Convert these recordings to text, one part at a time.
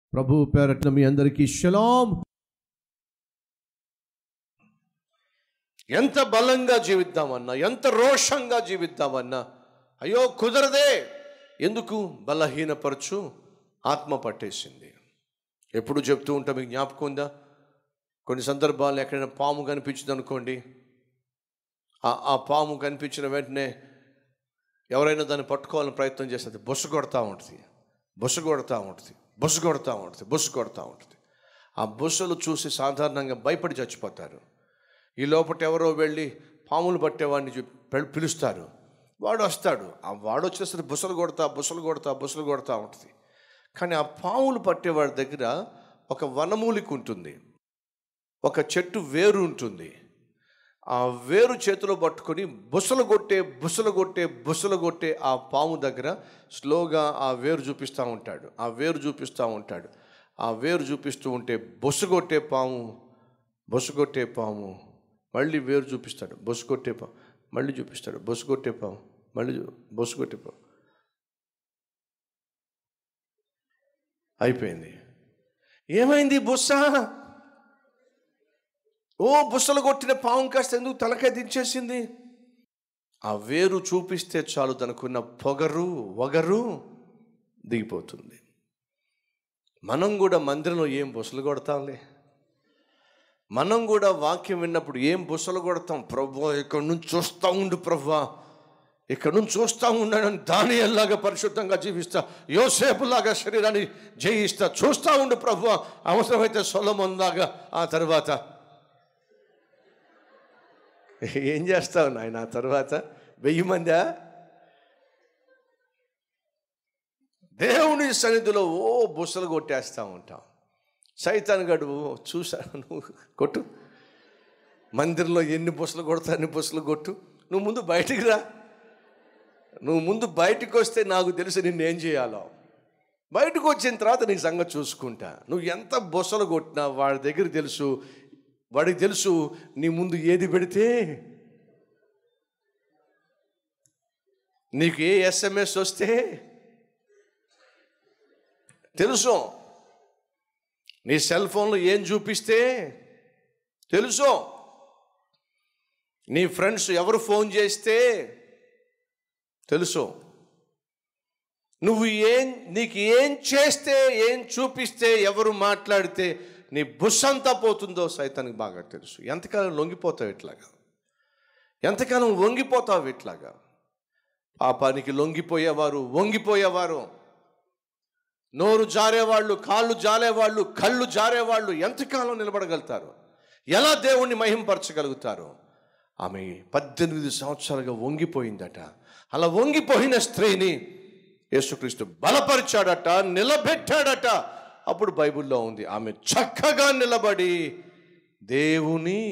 ప్రభు పేరట్న మీ అందరికీ షలాం ఎంత బలంగా జీవిద్దామన్నా ఎంత రోషంగా జీవిద్దామన్నా అయ్యో కుదరదే ఎందుకు బలహీనపరచు ఆత్మ పట్టేసింది ఎప్పుడు చెప్తూ ఉంటా మీకు జ్ఞాపకం ఉందా కొన్ని సందర్భాల్లో ఎక్కడైనా పాము కనిపించింది అనుకోండి ఆ ఆ పాము కనిపించిన వెంటనే ఎవరైనా దాన్ని పట్టుకోవాలని ప్రయత్నం చేస్తుంది బొస్సు కొడతా ఉంటుంది బొస్సు కొడతా ఉంటుంది బొస్సు కొడతా ఉంటుంది బొస్సు కొడతా ఉంటుంది ఆ బొస్సులు చూసి సాధారణంగా భయపడి చచ్చిపోతారు ఈ లోపల ఎవరో వెళ్ళి పాములు పట్టేవాడిని చూ- పిలు- పిలుస్తారు వాడు వస్తాడు ఆ వాడు వచ్చేసరికి బుసలు కొడతా బుసలు కొడతా బుసలు కొడతా ఉంటుంది కానీ ఆ పాములు పట్టేవాడి దగ్గర ఒక వనమూలిక ఉంటుంది ఒక చెట్టు వేరు ఉంటుంది ఆ వేరు చేతిలో పట్టుకొని బుసలు కొట్టే బుసలు కొట్టే బుసలు కొట్టే ఆ పాము దగ్గర స్లోగా ఆ వేరు చూపిస్తూ ఉంటాడు ఆ వేరు చూపిస్తూ ఉంటాడు ఆ వేరు చూపిస్తూ ఉంటే బొస్సు కొట్టే పాము బొస్సు కొట్టే పాము మళ్ళీ వేరు చూపిస్తాడు బొస్సు కొట్టే పాము మళ్ళీ చూపిస్తాడు బొస్సు కొట్టే పాము మళ్ళీ చూ- బొస్సు కొట్టే పాము అయిపోయింది ఏమైంది బుస్స ఓ బుస్సలు కొట్టిన పాము కాస్త ఎందుకు తలకాయ దించేసింది ఆ వేరు చూపిస్తే చాలు తనకున్న పొగరు వగరు దిగిపోతుంది మనం కూడా మందిరంలో ఏం బుసలు కొడతాంలే మనం కూడా వాక్యం విన్నప్పుడు ఏం బుసలు కొడతాం ప్రభు ఇక్కడ నుంచి చూస్తూ ఉండు ప్రభు ఇక్కడ నుంచి చూస్తూ ఉండడం దాని ఎల్లాగా పరిశుద్ధంగా జీవిస్తా యోసేపులాగా శరీరాన్ని జయిస్తా చూస్తూ ఉండు ప్రభు అవసరమైతే సొలమందాగా ఆ తర్వాత ఏం చేస్తావు నాయన ఆ తర్వాత వెయ్యి మందా దేవుని సన్నిధిలో ఓ బుసలు కొట్టేస్తూ ఉంటాం సైతాన్ గడు చూశాను నువ్వు కొట్టు మందిరంలో ఎన్ని బుసలు కొడతా అన్ని బుసలు కొట్టు నువ్వు ముందు బయటికి రా నువ్వు ముందు బయటికి వస్తే నాకు తెలిసి నిన్ను ఏం చేయాలో బయటకు వచ్చిన తర్వాత నీ సంగతి చూసుకుంటా నువ్వు ఎంత బొసలు కొట్టినా వాడి దగ్గర తెలుసు వాడికి తెలుసు నీ ముందు ఏది పెడితే నీకు ఏ ఎస్ఎంఎస్ వస్తే తెలుసు నీ సెల్ ఫోన్లో ఏం చూపిస్తే తెలుసు నీ ఫ్రెండ్స్ ఎవరు ఫోన్ చేస్తే తెలుసు నువ్వు ఏం నీకు ఏం చేస్తే ఏం చూపిస్తే ఎవరు మాట్లాడితే నీ బుస్సంతా పోతుందో సైతానికి బాగా తెలుసు ఎంతకాలం లొంగిపోతావు ఇట్లాగా ఎంతకాలం వంగిపోతావు ఇట్లాగా పాపానికి లొంగిపోయేవారు వంగిపోయేవారు నోరు జారేవాళ్ళు కాళ్ళు జారేవాళ్ళు కళ్ళు జారేవాళ్ళు ఎంతకాలం నిలబడగలుగుతారు ఎలా దేవుణ్ణి మహింపరచగలుగుతారు ఆమె పద్దెనిమిది సంవత్సరాలుగా వంగిపోయిందట అలా వంగిపోయిన స్త్రీని యేసుక్రీస్తు బలపరిచాడట నిలబెట్టాడట అప్పుడు బైబిల్లో ఉంది ఆమె చక్కగా నిలబడి దేవుని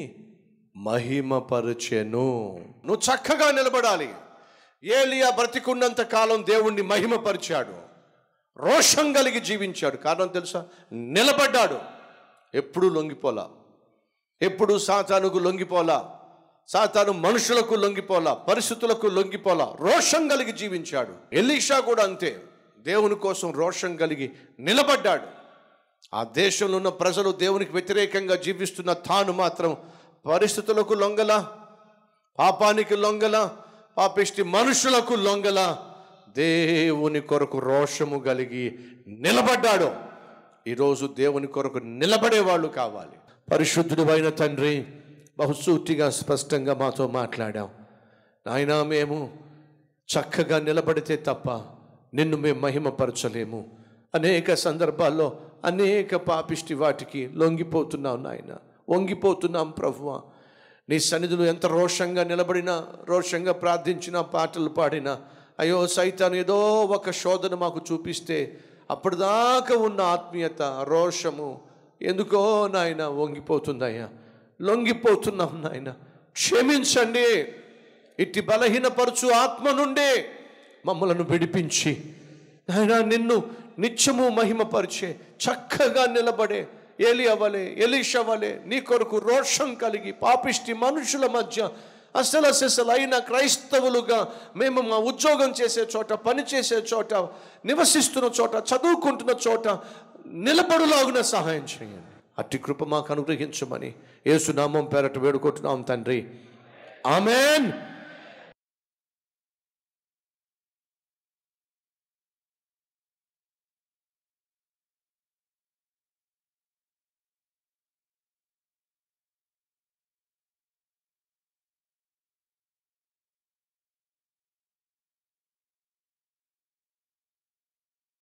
మహిమపరచెను నువ్వు చక్కగా నిలబడాలి ఏలియా బ్రతికున్నంత కాలం దేవుణ్ణి మహిమపరిచాడు రోషం కలిగి జీవించాడు కారణం తెలుసా నిలబడ్డాడు ఎప్పుడూ లొంగిపోలా ఎప్పుడు సాతానుకు లొంగిపోలా సాతాను మనుషులకు లొంగిపోలా పరిస్థితులకు లొంగిపోలా రోషం కలిగి జీవించాడు ఎలీషా కూడా అంతే దేవుని కోసం రోషం కలిగి నిలబడ్డాడు ఆ దేశంలో ఉన్న ప్రజలు దేవునికి వ్యతిరేకంగా జీవిస్తున్న తాను మాత్రం పరిస్థితులకు లొంగల పాపానికి లొంగల పాపిష్టి మనుషులకు లొంగల దేవుని కొరకు రోషము కలిగి నిలబడ్డాడు ఈరోజు దేవుని కొరకు నిలబడే వాళ్ళు కావాలి పరిశుద్ధుడు అయిన తండ్రి బహుసూటిగా స్పష్టంగా మాతో మాట్లాడాం నాయనా మేము చక్కగా నిలబడితే తప్ప నిన్ను మేము మహిమపరచలేము అనేక సందర్భాల్లో అనేక పాపిష్టి వాటికి లొంగిపోతున్నాం నాయన వంగిపోతున్నాం ప్రభువా నీ సన్నిధిలో ఎంత రోషంగా నిలబడినా రోషంగా ప్రార్థించినా పాటలు పాడినా అయ్యో సైతాన్ ఏదో ఒక శోధన మాకు చూపిస్తే అప్పటిదాకా ఉన్న ఆత్మీయత రోషము ఎందుకో నాయన వంగిపోతుందయ్యా లొంగిపోతున్నాం నాయన క్షమించండి ఇట్టి బలహీనపరచు ఆత్మ నుండి మమ్మలను విడిపించి నాయన నిన్ను నిత్యము మహిమపరిచే చక్కగా నిలబడే ఏలి అవ్వలే ఎలీష అవ్వలే నీ కొరకు రోషం కలిగి పాపిష్టి మనుషుల మధ్య అసలు అసలు అయిన క్రైస్తవులుగా మేము మా ఉద్యోగం చేసే చోట పని చేసే చోట నివసిస్తున్న చోట చదువుకుంటున్న చోట నిలబడులాగున సహాయం చేయండి అట్టి కృప మాకు అనుగ్రహించమని యేసునామం పేరట వేడుకుంటున్నాం తండ్రి ఆమెన్